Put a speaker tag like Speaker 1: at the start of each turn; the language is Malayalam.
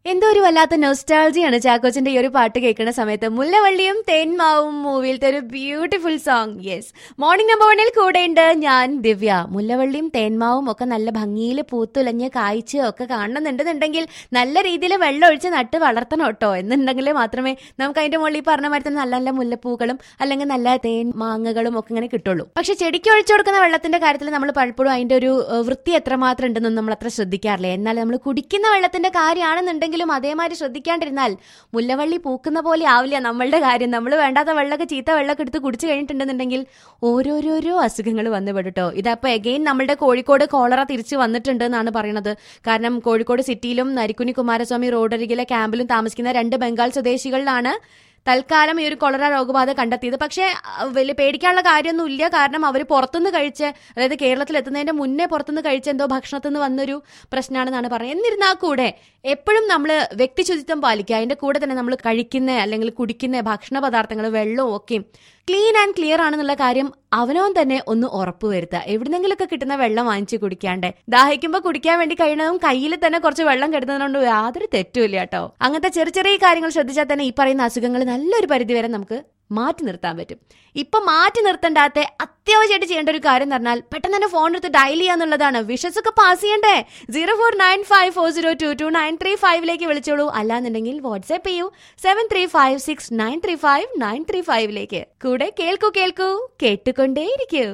Speaker 1: എന്തോ ഒരു വല്ലാത്ത നൊസ്റ്റാൾജിയാണ് ചാക്കോച്ചിന്റെ ഈ ഒരു പാട്ട് കേൾക്കുന്ന സമയത്ത് മുല്ലവള്ളിയും തേന്മാവും മൂവിയിലത്തെ ഒരു beautiful song yes morning number വണ്ണിൽ കൂടെയുണ്ട് ഞാൻ ദിവ്യ മുല്ലവള്ളിയും തേന്മാവും ഒക്കെ നല്ല ഭംഗിയിൽ പൂത്തുലഞ്ഞ് കായ്ച്ച് ഒക്കെ കാണുന്നുണ്ടെന്നുണ്ടെങ്കിൽ നല്ല രീതിയിൽ വെള്ളം ഒഴിച്ച് നട്ട് വളർത്തണം കേട്ടോ എന്നുണ്ടെങ്കിൽ മാത്രമേ നമുക്ക് അതിന്റെ മുകളിൽ ഈ പറഞ്ഞ മാതിരി തന്നെ നല്ല നല്ല മുല്ലപ്പൂക്കളും അല്ലെങ്കിൽ നല്ല തേൻ മാങ്ങകളും ഒക്കെ ഇങ്ങനെ കിട്ടുള്ളൂ പക്ഷെ ചെടിക്ക് ഒഴിച്ചു കൊടുക്കുന്ന വെള്ളത്തിന്റെ കാര്യത്തിൽ നമ്മൾ പലപ്പോഴും അതിന്റെ ഒരു ഏഹ്, വൃത്തി എത്രമാത്രം ഉണ്ടെന്നൊന്നും നമ്മൾ അത്ര ശ്രദ്ധിക്കാറില്ല എന്നാൽ നമ്മൾ കുടിക്കുന്ന വെള്ളത്തിന്റെ കാര്യമാണെന്നുണ്ടെങ്കിലും അതേമാതിരി ശ്രദ്ധിക്കാണ്ടിരുന്നാൽ മുല്ലവള്ളി പൂക്കുന്ന പോലെ ആവില്ല നമ്മളുടെ കാര്യം നമ്മൾ വേണ്ടാത്ത വെള്ളമൊക്കെ ചീത്ത വെള്ളമൊക്കെ എടുത്ത് കുടിച്ചു കഴിഞ്ഞിട്ടുണ്ടെന്നുണ്ടെങ്കിൽ ഓരോരോരോ അസുഖങ്ങൾ വന്നു പെടുട്ടോ ഇതപ്പോ എഗെയിൻ നമ്മുടെ കോഴിക്കോട് കോളറ തിരിച്ചു വന്നിട്ടുണ്ട് എന്നാണ് പറയുന്നത് കാരണം കോഴിക്കോട് സിറ്റിയിലും നരിക്കുനി കുമാരസ്വാമി റോഡരികിലെ ക്യാമ്പിലും താമസിക്കുന്ന രണ്ട് ബംഗാൾ സ്വദേശികളിലാണ് തൽക്കാലം ഈ ഒരു കൊളറ രോഗബാധ കണ്ടെത്തിയത് പക്ഷേ അഹ് വലിയ പേടിക്കാനുള്ള കാര്യമൊന്നും ഇല്ല കാരണം അവർ പുറത്തുനിന്ന് കഴിച്ച് അതായത് കേരളത്തിൽ എത്തുന്നതിന്റെ മുന്നേ പുറത്തുനിന്ന് കഴിച്ച എന്തോ ഭക്ഷണത്തിൽ നിന്ന് വന്നൊരു പ്രശ്നമാണെന്നാണ് പറയുന്നത് എന്നിരുന്നാൽ കൂടെ എപ്പോഴും നമ്മൾ വ്യക്തി ശുചിത്വം പാലിക്കുക അതിന്റെ കൂടെ തന്നെ നമ്മൾ കഴിക്കുന്ന അല്ലെങ്കിൽ കുടിക്കുന്ന ഭക്ഷണ പദാർത്ഥങ്ങൾ വെള്ളവും ഒക്കെ ക്ലീൻ ആൻഡ് ക്ലിയർ ആണെന്നുള്ള കാര്യം അവനവൻ തന്നെ ഒന്ന് ഉറപ്പുവരുത്തുക എവിടുന്നെങ്കിലൊക്കെ കിട്ടുന്ന വെള്ളം വാങ്ങിച്ച് കുടിക്കാണ്ട് ദാഹിക്കുമ്പോൾ കുടിക്കാൻ വേണ്ടി കഴിയുന്നതും കയ്യിൽ തന്നെ കുറച്ച് വെള്ളം കെടുന്നതുകൊണ്ട് യാതൊരു തെറ്റുമില്ല കേട്ടോ അങ്ങനത്തെ ചെറിയ ചെറിയ കാര്യങ്ങൾ ശ്രദ്ധിച്ചാൽ തന്നെ ഈ പറയുന്ന അസുഖങ്ങൾ നല്ലൊരു പരിധി വരെ നമുക്ക് മാറ്റി നിർത്താൻ പറ്റും ഇപ്പൊ മാറ്റി നിർത്തേണ്ടാത്ത അത്യാവശ്യമായിട്ട് ചെയ്യേണ്ട ഒരു കാര്യം എന്ന് പറഞ്ഞാൽ പെട്ടെന്ന് തന്നെ ഫോൺ എടുത്ത് ഡയൽ ചെയ്യാന്നുള്ളതാണ് വിഷസ് ഒക്കെ പാസ് ചെയ്യണ്ടേ zero four nine five four zero two two nine three ഫൈവിലേക്ക് വിളിച്ചോളൂ അല്ലാന്നുണ്ടെങ്കിൽ വാട്സ്ആപ്പ് ചെയ്യൂ seven three five six nine three five nine three ഫൈവിലേക്ക് കൂടെ കേൾക്കൂ കേൾക്കൂ കേട്ടുകൊണ്ടേയിരിക്കൂ